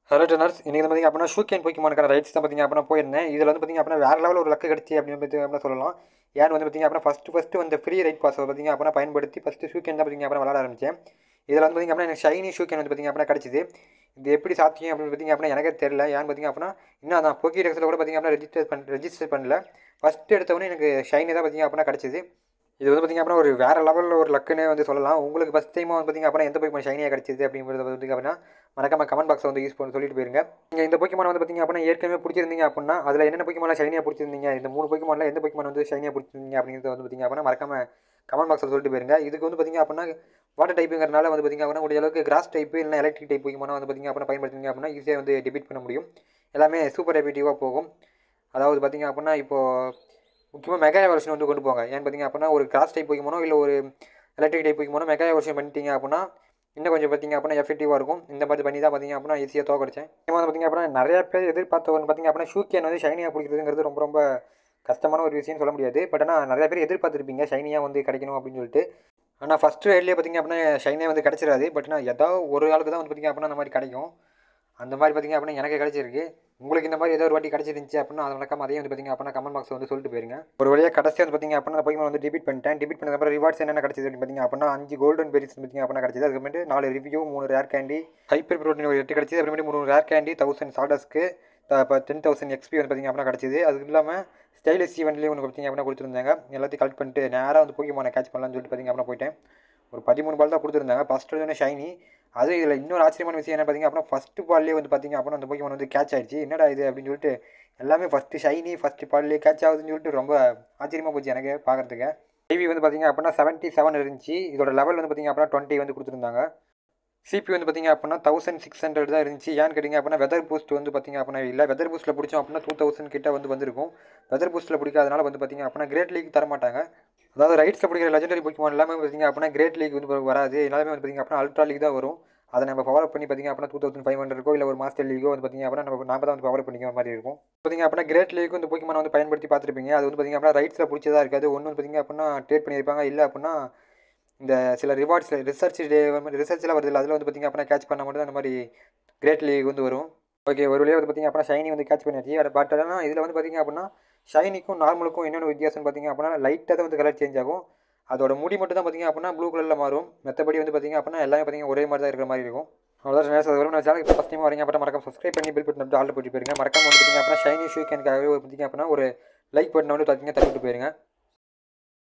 hello டெனர்ஸ் இன்றைக்கி வந்து பார்த்திங்க அப்படின்னா ஷூ கேன் போய்க்குமானுக்கான ரைட்ஸ் தான் பார்த்திங்க அப்படின்னா போயிருந்தேன் இதில் வந்து பார்த்திங்க அப்படின்னா வேறு லெவலில் ஒரு லக்கு கிடச்சி அப்படின்னு பார்த்தி அப்படின்னா சொல்லலாம் ஏன்னு வந்து பார்த்திங்க அப்படின்னா ஃபஸ்ட்டு ஃபஸ்ட்டு வந்து ஃப்ரீ ரைட் பாஸ் பார்த்திங்க அப்படின்னா பயன்படுத்தி ஃபஸ்ட்டு ஷூ கேன் தான் பார்த்திங்க அப்படின்னா விளாட ஆரம்பித்தேன் இதில் வந்து பார்த்திங்க அப்படின்னா எனக்கு ஷைனி ஷூ கேன் வந்து பார்த்திங்க அப்படின்னா கிடச்சிது இது எப்படி சாத்தியம் அப்படின்னு பார்த்திங்க அப்படின்னா எனக்கே தெரியல ஏன்னு பார்த்திங்க அப்படின்னா இன்னும் அதான் போக்கி டெக்ஸில் கூட பார்த்திங்க அப்படின்னா ரெஜிஸ்டர் பண்ண ரெஜிஸ்டர் பண்ணல ஃபஸ்ட்டு எடுத்தவொடனே எனக்கு ஷைனி தான் பார்த்திங்க அப்படின்னா கிடச்சிது இது வந்து பார்த்திங்க அப்படின்னா ஒரு வேறு லெவலில் ஒரு லக்குன்னே வந்து சொல்லலாம் உங்களுக்கு ஃபஸ்ட் டைமாக வந்து பார்த்திங்க அப்படின்னா எந்த போய் ஷைனியாக கிடச்சிது அப்படிங்கிறத பார்த்திங்க அப்படின்னா மறக்காம கமெண்ட் பாக்ஸை வந்து யூஸ் பண்ணி சொல்லிட்டு போயிருங்க நீங்கள் இந்த போக்கிமான வந்து பார்த்திங்க அப்படின்னா ஏற்கனவே பிடிச்சிருந்தீங்க அப்படின்னா அதில் என்னென்ன போக்கிமான ஷைனியாக பிடிச்சிருந்தீங்க இந்த மூணு போக்கிமானில் எந்த போக்கிமான வந்து ஷைனியாக பிடிச்சிருந்தீங்க அப்படிங்கிறத வந்து பார்த்திங்க அப்படின்னா மறக்காம கமெண்ட் பாக்ஸில் சொல்லிட்டு போயிருங்க இதுக்கு வந்து பார்த்திங்க அப்படின்னா வாட்டர் டைப்புங்கிறனால வந்து பார்த்திங்க அப்படின்னா முடிஞ்ச அளவுக்கு கிராஸ் டைப்பு இல்லை எலக்ட்ரிக் டைப் போக்கிமான வந்து பார்த்திங்க அப்படின்னா பயன்படுத்திங்க அப்படின்னா ஈஸியாக வந்து டிபீட் பண்ண முடியும் எல்லாமே சூப்பர் எஃபெக்டிவாக போகும் அதாவது பார்த்திங்க அப்படின்னா இப்போது முக்கியமாக மெகா வெர்ஷன் வந்து கொண்டு போங்க ஏன்னு பார்த்தீங்க அப்படின்னா ஒரு கிராஸ் டைப் போய்க்குமோ இல்லை ஒரு எலக்ட்ரிக் டைப் போய்க்குமோ மெகா வெர்ஷன் பண்ணிட்டீங்க அப்படின்னா இன்னும் கொஞ்சம் பார்த்தீங்க அப்படின்னா எஃபெக்டிவாக இருக்கும் இந்த மாதிரி பண்ணி தான் பார்த்தீங்க அப்படின்னா ஈஸியாக தோக்கடிச்சேன் இப்போ வந்து பார்த்தீங்க அப்படின்னா நிறைய பேர் எதிர்பார்த்த ஒன்று பார்த்தீங்க அப்படின்னா ஷூ கேன் வந்து ஷைனியாக பிடிக்கிறதுங்கிறது ரொம்ப ரொம்ப கஷ்டமான ஒரு விஷயம்னு சொல்ல முடியாது பட் ஆனால் நிறைய பேர் எதிர்பார்த்துருப்பீங்க ஷைனியாக வந்து கிடைக்கணும் அப்படின்னு சொல்லிட்டு ஆனால் ஃபஸ்ட்டு ரைட்லேயே பார்த்தீங்க அப்படின்னா ஷைனியாக வந்து கிடச்சிடாது பட் ஆனால் ஏதாவது ஒரு ஆளுக்கு தான் வந்து பார்த்தீங்க அப்படின்னா அந்த மாதிரி கிடைக்கும் அந்த மாதிரி பார்த்தீங்க அப்படின்னா எனக்கு கிடச்சிருக்கு உங்களுக்கு இந்த மாதிரி ஏதோ ஒரு வாட்டி கிடச்சிருந்துச்சு அப்படின்னா அது நடக்காம அதையும் வந்து பார்த்தீங்க அப்படின்னா கமெண்ட் பாக்ஸ் வந்து சொல்லிட்டு போயிருங்க ஒரு வழியாக கடைசியாக வந்து பார்த்தீங்க அப்படின்னா போய் வந்து டிபிட் பண்ணிட்டேன் டிபிட் பண்ணதுக்கப்புறம் ரிவார்ட்ஸ் என்னென்ன கிடச்சிது அப்படின்னு பார்த்தீங்க அப்படின்னா அஞ்சு கோல்டன் பெரிஸ் பார்த்தீங்க அப்படின்னா கிடச்சிது அதுக்கப்புறமேட்டு நாலு ரிவ்யூ மூணு ரேர் கேண்டி ஹைப்பர் ப்ரோட்டீன் ஒரு எட்டு கிடச்சிது அப்புறமேட்டு மூணு ரேர் கேண்டி தௌசண்ட் சால்டஸ்க்கு இப்போ டென் தௌசண்ட் எக்ஸ்பி வந்து பார்த்தீங்க அப்படின்னா கிடச்சிது அதுக்கு இல்லாமல் ஸ்டைலிஷ் ஈவெண்ட்லேயும் ஒன்று பார்த்தீங்க அப்படின்னா கொடுத்துருந்தாங்க எல்லாத்தையும் கலெக்ட் பண்ணிட்டு நேராக வந்து போக்கிமான கேட்ச் பண்ணலாம்னு சொல்லிட்டு பார்த்தீங்க அப்படின்னா போயிட்டேன் ஒரு பதிமூணு பால் தான் கொடுத்துருந்தாங்க ஃபஸ்ட்டு வந்து ஷைனி அது இதில் இன்னொரு ஆச்சரியமான விஷயம் என்ன பார்த்தீங்க அப்படின்னா ஃபஸ்ட்டு பால்லே வந்து பார்த்தீங்க அப்படின்னா அந்த போக்கிமான் வந்து கேட்ச் ஆயிடுச்சு என்னடா இது அப்படின்னு சொல்லிட்டு எல்லாமே ஃபஸ்ட்டு ஷைனி ஃபஸ்ட்டு பால்லே கேட்ச் ஆகுதுன்னு சொல்லிட்டு ரொம்ப ஆச்சரியமாக போச்சு எனக்கு பார்க்குறதுக்கு டிவி வந்து பார்த்தீங்க அப்படின்னா செவன்ட்டி செவன் இருந்துச்சு இதோட லெவல் வந்து பார்த்தீங்க அப்படின்னா டுவெண்ட்டி வந்து கொடுத்துருந்தாங்க சிபி வந்து பார்த்தீங்க அப்படின்னா தௌசண்ட் சிக்ஸ் ஹண்ட்ரட் தான் இருந்துச்சு ஏன்னு கேட்டிங்க அப்படின்னா வெதர் பூஸ்ட் வந்து பார்த்தீங்க அப்படின்னா இல்லை வெதர் பூஸ்ட்டில் பிடிச்சோம் அப்படின்னா டூ தௌசண்ட் கிட்ட வந்து வந்திருக்கும் வெதர் பூஸ்ட்டில் பிடிக்காதனால வந்து பார்த்தீங்க அப்படின்னா கிரேட் லீக் தர மாட்டாங்க அதாவது ரைட்ஸில் பிடிக்கிற லெஜண்டரி போக்கிமான் எல்லாமே பார்த்தீங்க அப்படின்னா கிரேட் லீக் வந்து வராது எல்லாமே வந்து பார்த்தீங்க அப்படின்னா அல்ட்ரா லீக் தான் வரும் அதை நம்ம பவர் பண்ணி பார்த்தீங்க அப்படின்னா டூ தௌசண்ட் ஃபைவ் ஹண்ட்ரட்க்கோ இல்லை ஒரு மாஸ்டர் லீகோ வந்து பார்த்தீங்க அப்படின்னா நம்ம நாம தான் வந்து பவர் பண்ணிக்கிற மாதிரி இருக்கும் பார்த்தீங்க அப்படின்னா கிரேட் லீக் வந்து போக்கிமான் வந்து பயன்படுத்தி பார்த்துருப்பீங்க அது வந்து பார்த்தீங்க அப்படின்னா ரைட்ஸில் பிடிச்சதா இருக்காது ஒன்று வந்து பார்த்தீங்க அப்படின்னா ட்ரேட் பண்ணியிருப்பாங்க இல்லை அப்படின்னா இந்த சில ரிவார்ட்ஸில் ரிசர்ச் டே ரிசர்ச்சில் வருது அதில் வந்து பார்த்திங்க அப்படின்னா கேட்ச் பண்ண மட்டும் அந்த மாதிரி கிரேட் லீக் வந்து வரும் ஓகே ஒரு வழியாக வந்து பார்த்திங்க அப்படின்னா ஷைனி வந்து கேட்ச் பண்ணியாச்சு அதை பட் ஆனால் இதில் வந்து பார்த்திங்க அப்படின்னா ஷைனிக்கும் நார்மலுக்கும் என்னென்ன வித்தியாசம் பார்த்திங்க அப்படின்னா லைட்டாக தான் வந்து கலர் சேஞ்ச் ஆகும் அதோட முடி மட்டும் தான் பார்த்திங்க அப்படின்னா ப்ளூ கலரில் மாறும் மற்றபடி வந்து பார்த்திங்க அப்படின்னா எல்லாமே பார்த்திங்க ஒரே மாதிரி தான் இருக்கிற மாதிரி இருக்கும் அவ்வளோதான் நேரம் அதுவரை நான் சேனல் இப்போ ஃபஸ்ட் டைம் வரீங்க அப்படின்னா மறக்காம சப்ஸ்கிரைப் பண்ணி பில் பட்டன் ஆல்ரெடி போட்டு போயிருங்க மறக்காம வந்து பார்த்திங்க அப்படின்னா ஷைனி ஷூ கேனுக்காகவே பார்த்திங்க அப்படின்னா ஒரு லைக் பட்டன் வந்து பார்த்திங்க தள்ளிட்டு போயிருங்க